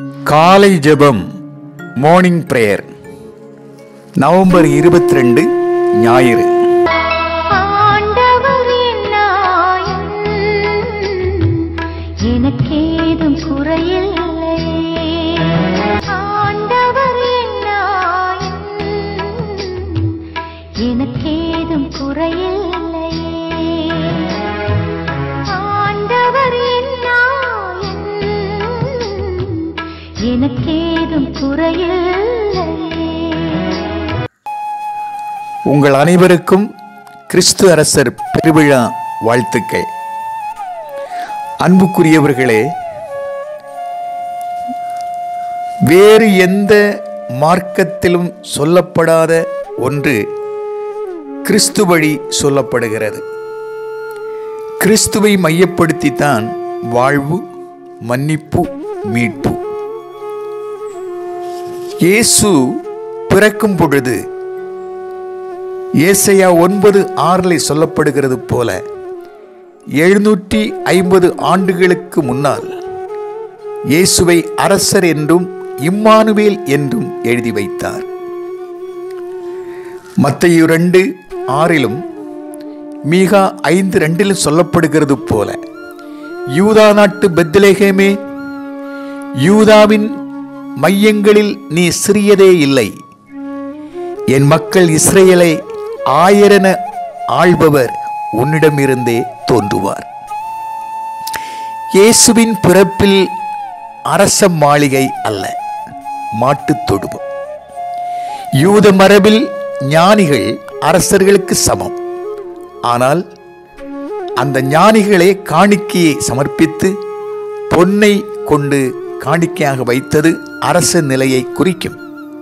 காலை ஜெபம் morning prayer November இருபத்தி ரெண்டு ஞாயிறு ஆண்டவர் என் நாயன், எனக்கேதும் குறையில்லை ஆண்டவர் என் நாயன், எனக்கேதும் குறையில்லை ஆண்டவர் என் நாயன், எனக்கேதும் குறையில்லை உங்கள் அனைவருக்கும் கிறிஸ்து அரசர் பெருவிழா வாழ்த்துக்கள் அன்புக்குரியவர்களே வேறு எந்த மார்க்கத்திலும் சொல்லப்படாத ஒன்று கிறிஸ்து வழி சொல்லப்படுகிறது கிறிஸ்துவை மையப்படுத்தித்தான் வாழ்வு மன்னிப்பு மீட்பு இயேசு பிறக்கும் பொழுது ஏசையா ஒன்பது ஆறில் சொல்லப்படுகிறது போல எழுநூற்றி ஐம்பது ஆண்டுகளுக்கு முன்னால் இயேசுவை அரசர் என்றும் இம்மானுவேல் என்றும் எழுதி வைத்தார் மத்தையு ரெண்டு ஆறிலும் மீகா ஐந்து ரெண்டிலும் சொல்லப்படுகிறது போல யூதா நாட்டு பெத்லேகேமே யூதாவின் மையங்களில் நீ சிறியதே இல்லை என் மக்கள் இஸ்ரேலை ஆயிரன ஆள்பவர் உன்னிடமிருந்தே தோன்றுவார் இயேசுவின் பிறப்பில் அரச மாளிகை அல்ல மாட்டுத் தொடுவம் யூத மரபில் ஞானிகள் அரசர்களுக்கு சமம் ஆனால் அந்த ஞானிகளே காணிக்கையை சமர்ப்பித்து பொன்னை கொண்டு காணிக்கையாக வைத்தது அரச நிலையை குறிக்கும்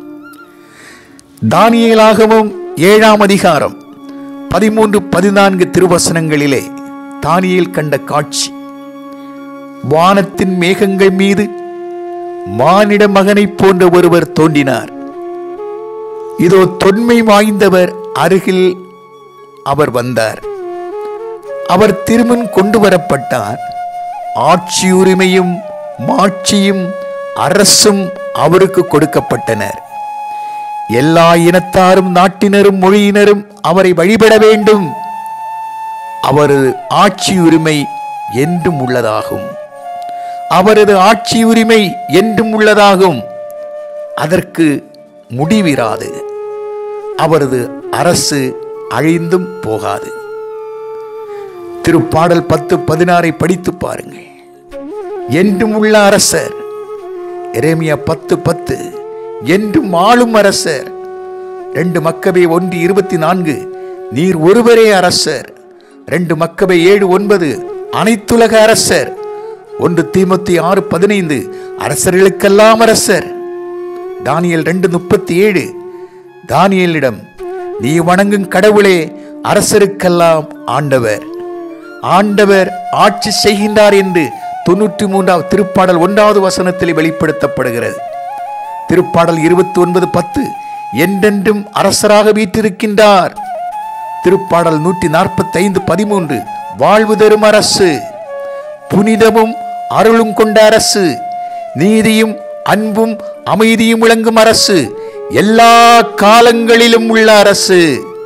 தானியலாகவும் ஏழாம் அதிகாரம் பதிமூன்று பதினான்கு திருவசனங்களிலே தானியேல் கண்ட காட்சி வானத்தின் மேகங்கள் மீது மானிட மகனைப் போன்ற ஒருவர் தோன்றினார் இதோ தொன்மை வாய்ந்தவர் அருகில் அவர் வந்தார் அவர் திருமுன் கொண்டு வரப்பட்டார் ஆட்சியுரிமையும் மாட்சியும் அரசும் அவருக்கு கொடுக்கப்பட்டனர் எல்லா இனத்தாரும் நாட்டினரும் மொழியினரும் அவரை வழிபட வேண்டும் அவரது ஆட்சி உரிமை என்றும் உள்ளதாகும் அவரது ஆட்சி உரிமை என்றும் உள்ளதாகும் அதற்கு முடிவிராது அவரது அரசு அழிந்தும் போகாது திருப்பாடல் பத்து பதினாறை படித்து பாருங்கள் என்றும் உள்ள அரசர் எரேமியா பத்து பத்து என்றும் ஆளும் அரசர் ரெண்டு மக்கபே ஒன்று இருபத்தி நான்கு நீர் ஒருவரே அரசர் ரெண்டு மக்கபே ஏழு ஒன்பது அனைத்துலக அரசர் ஒன்று தீமத்தி ஆறு பதினைந்து அரசர்களுக்கெல்லாம் அரசர் தானியல் ரெண்டு முப்பத்தி ஏழு தானியலிடம் நீ வணங்கும் கடவுளே அரசருக்கெல்லாம் ஆண்டவர் ஆண்டவர் ஆட்சி செய்கின்றார் என்று தொண்ணூற்றி மூன்றாவது திருப்பாடல் ஒன்றாவது வசனத்தில் வெளிப்படுத்தப்படுகிறது திருப்பாடல் இருபத்தி ஒன்பது பத்து என்றென்றும் அரசராக வீற்றிருக்கின்றார் திருப்பாடல் நூற்றி நாற்பத்தி ஐந்து பதிமூன்று வாழ்வு தரும் அரசு புனிதமும் அருளும் கொண்ட அரசு நீதியும் அன்பும் அமைதியும் விளங்கும் அரசு எல்லா காலங்களிலும் உள்ள அரசு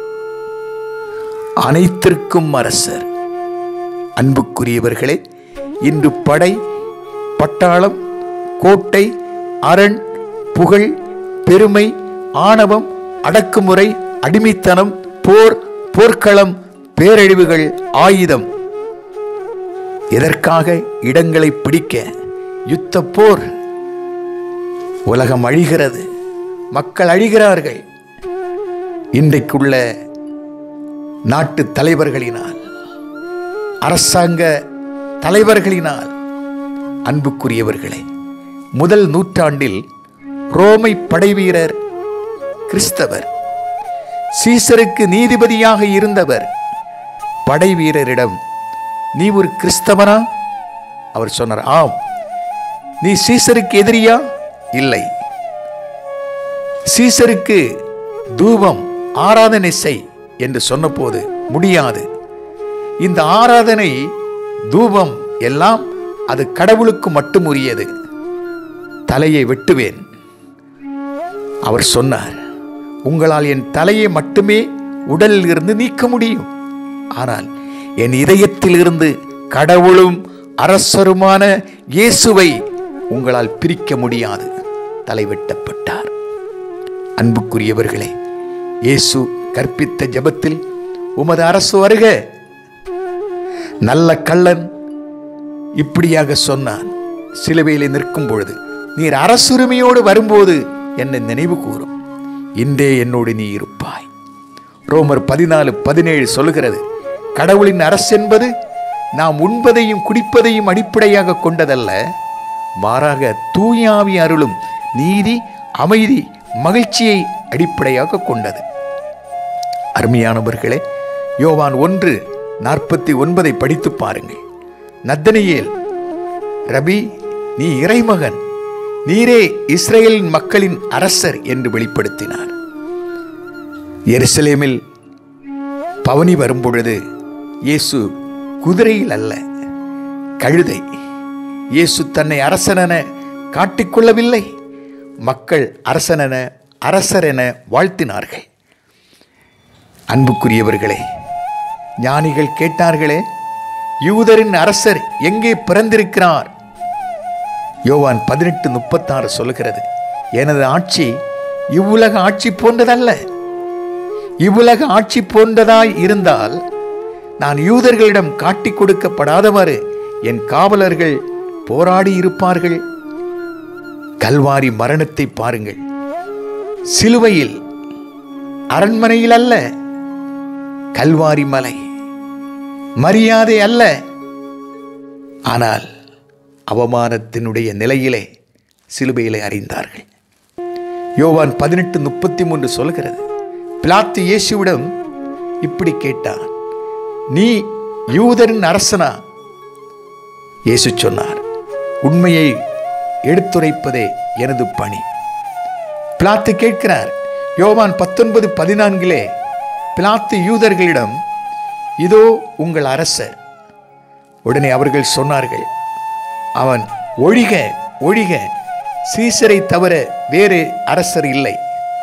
அனைத்திற்கும் அரசர் அன்புக்குரியவர்களே இன்று படை பட்டாளம் கோட்டை அரண் புகழ் பெருமை ஆணவம் அடக்குமுறை அடிமைத்தனம் போர் போர்க்களம் பேரழிவுகள் ஆயுதம் எதற்காக இடங்களை பிடிக்க யுத்த போர் உலகம் அழிகிறது மக்கள் அழிகிறார்கள் இன்றைக்குள்ள நாட்டு தலைவர்களினால் அரசாங்க தலைவர்களினால் அன்புக்குரியவர்களே முதல் நூற்றாண்டில் ரோமை படைவீரர் கிறிஸ்தவர் சீசருக்கு நீதிபதியாக இருந்தவர் படைவீரரிடம் நீ ஒரு கிறிஸ்தவனா அவர் சொன்னார் ஆம் நீ சீசருக்கு எதிரியா இல்லை சீசருக்கு தூபம் ஆராதனை செய் என்று சொன்னபோது முடியாது இந்த ஆராதனை தூபம் எல்லாம் அது கடவுளுக்கு மட்டும் உரியது தலையை வெட்டுவேன் அவர் சொன்னார் உங்களால் என் தலையை மட்டுமே உடலில் இருந்து நீக்க முடியும் ஆனால் என் இதயத்தில் இருந்து கடவுளும் அரசருமான இயேசுவை உங்களால் பிரிக்க முடியாது தலை வெட்டப்பட்டார் அன்புக்குரியவர்களே இயேசு கற்பித்த ஜெபத்தில் உமது அரசு வருக நல்ல கள்ளன் இப்படியாக சொன்னான் சிலுவையிலே நிற்கும் பொழுது நீர் அரசுரிமையோடு வரும்போது என்னை நினைவு கூறும் இன்றே என்னோடு நீ இருப்பாய் ரோமர் பதினாலு பதினேழு சொல்லுகிறது கடவுளின் அரசு என்பது நாம் உண்பதையும் குடிப்பதையும் அடிப்படையாக கொண்டதல்ல மாறாக தூயாவி அருளும் நீதி அமைதி மகிழ்ச்சியை அடிப்படையாக கொண்டது அருமையானவர்களே யோவான் ஒன்று நாற்பத்தி ஒன்பதை படித்து பாருங்கள் நத்தனியேல் ரபி நீ இறைமகன் நீரே இஸ்ரேலின் மக்களின் அரசர் என்று வெளிப்படுத்தினார் எருசலேமில் பவனி வரும்பொழுது இயேசு குதிரையில் அல்ல கழுதை இயேசு தன்னை அரசனென காட்டிக்கொள்ளவில்லை மக்கள் அரசனென அரசரென வாழ்த்தினார்கள் அன்புக்குரியவர்களே ஞானிகள் கேட்டார்களே யூதரின் அரசர் எங்கே பிறந்திருக்கிறார் யோவான் பதினெட்டு முப்பத்தாறு சொல்லுகிறது எனது ஆட்சி இவ்வுலக ஆட்சி போன்றதல்ல இவ்வுலக ஆட்சி போன்றதாய் இருந்தால் நான் யூதர்களிடம் காட்டிக் கொடுக்கப்படாதவாறு என் காவலர்கள் போராடி இருப்பார்கள் கல்வாரி மரணத்தை பாருங்கள் சிலுவையில் அரண்மனையில் அல்ல கல்வாரி மலை மரியாதை அல்ல ஆனால் அவமானத்தினுடைய நிலையிலே சிலுவையிலே அறிந்தார்கள் யோவான் பதினெட்டு முப்பத்தி மூன்று சொல்கிறது பிலாத்து இயேசுவிடம் இப்படி கேட்டான் நீ யூதரின் அரசனா இயேசு சொன்னார் உண்மையை எடுத்துரைப்பதே எனது பணி பிலாத்து கேட்கிறார் யோவான் பத்தொன்பது பதினான்கிலே பிலாத்து யூதர்களிடம் இதோ உங்கள் அரசர் உடனே அவர்கள் சொன்னார்கள் அவன் ஒழிக ஒழிக சீசரை தவிர வேறு அரசர் இல்லை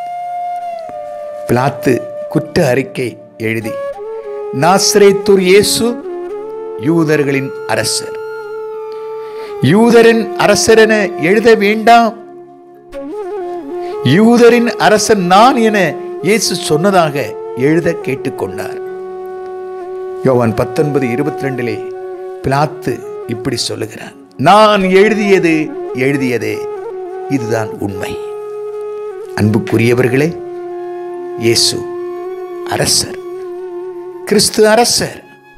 பிலாத்து குற்ற அறிக்கை எழுதி நாசரேத்தூர் இயேசு யூதர்களின் அரசர் யூதரின் அரசர் என எழுத வேண்டாம் யூதரின் அரசன் நான் என இயேசு சொன்னதாக எழுத கேட்டுக்கொண்டார் யோவான் பத்தொன்பது இருபத்தி ரெண்டிலே பிலாத்து இப்படி சொல்லுகிறார் நான் எழுதியது எழுதியதே இதுதான் உண்மை அன்புக்குரியவர்களே இயேசு அரசர் கிறிஸ்து அரசர்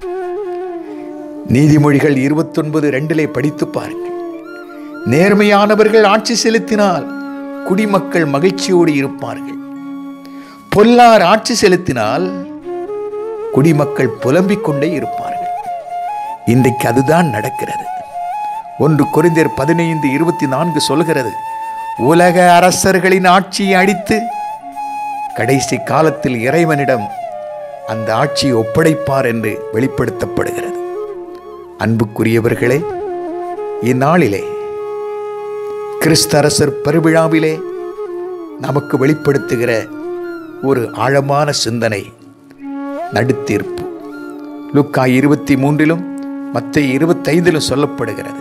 நீதிமொழிகள் இருபத்தொன்பது ரெண்டிலே படித்து பாருங்கள் நேர்மையானவர்கள் ஆட்சி செலுத்தினால் குடிமக்கள் மகிழ்ச்சியோடு இருப்பார்கள் பொல்லார் ஆட்சி செலுத்தினால் குடிமக்கள் புலம்பிக் கொண்டே இருப்பார்கள் இன்றைக்கு அதுதான் நடக்கிறது ஒன்று கொரிந்தியர் பதினைந்து இருபத்தி நான்கு சொல்கிறது உலக அரசர்களின் ஆட்சியை அடித்து கடைசி காலத்தில் இறைவனிடம் அந்த ஆட்சியை ஒப்படைப்பார் என்று வெளிப்படுத்தப்படுகிறது அன்புக்குரியவர்களே இந்நாளிலே கிறிஸ்து அரசர் பெருவிழாவிலே நமக்கு வெளிப்படுத்துகிற ஒரு ஆழமான சிந்தனை நடுத்தீர்ப்பு லுக்கா இருபத்தி மூன்றிலும் மற்ற இருபத்தைந்திலும் சொல்லப்படுகிறது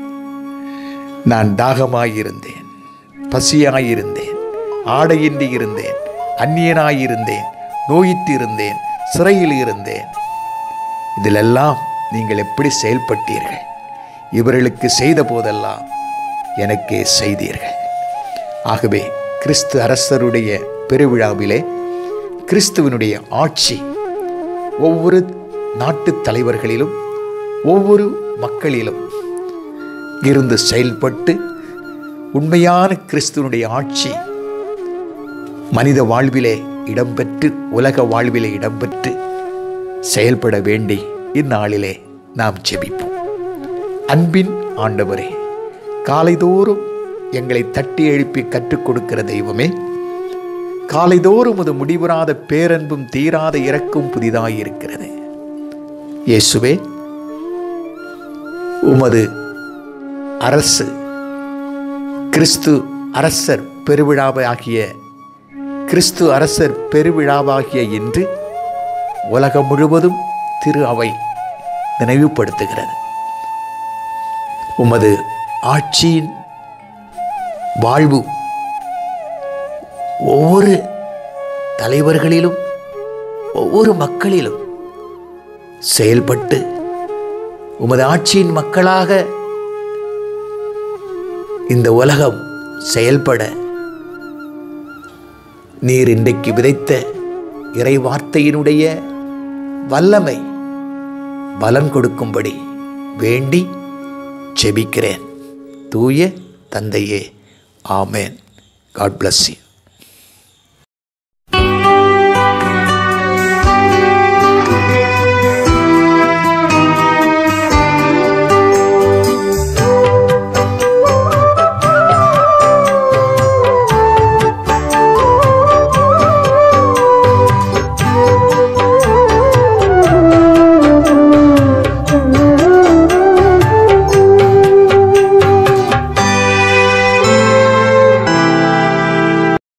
நான் தாகமாயிருந்தேன் பசியாயிருந்தேன் ஆடையின்றி இருந்தேன் அந்நியனாயிருந்தேன் நோயிட்டு இருந்தேன் சிறையில் இருந்தேன் இதிலெல்லாம் நீங்கள் எப்படி செயல்பட்டீர்கள் இவர்களுக்கு செய்த போதெல்லாம் எனக்கே செய்தீர்கள் ஆகவே கிறிஸ்து அரசருடைய பெருவிழாவிலே கிறிஸ்துவனுடைய ஆட்சி ஒவ்வொரு நாட்டு தலைவர்களிலும் ஒவ்வொரு மக்களிலும் இருந்து செயல்பட்டு உண்மையான கிறிஸ்துவனுடைய ஆட்சி மனித வாழ்விலே இடம்பெற்று உலக வாழ்விலே இடம்பெற்று செயல்பட வேண்டி இந்நாளிலே நாம் ஜெபிப்போம் அன்பின் ஆண்டவரே காலைதோறும் எங்களை தட்டி எழுப்பி கற்றுக் கொடுக்கிற தெய்வமே காலைதோறும் அது முடிவுறாத பேரன்பும் தீராத இறக்கும் புதிதாயிருக்கிறது இயேசுவே உமது அரசு கிறிஸ்து அரசர் பெருவிழாவாகிய கிறிஸ்து அரசர் பெருவிழாவாகிய இன்று உலகம் முழுவதும் திரு அவை நினைவுபடுத்துகிறது உமது ஆட்சியின் வாழ்வு ஒவ்வொரு தலைவர்களிலும் ஒவ்வொரு மக்களிலும் செயல்பட்டு உமது ஆட்சியின் மக்களாக இந்த உலகம் செயல்பட நீர் இன்றைக்கு விதைத்த இறை வார்த்தையினுடைய வல்லமை பலன் கொடுக்கும்படி வேண்டி செபிக்கிறேன் தூய தந்தையே ஆமேன் காட் bless you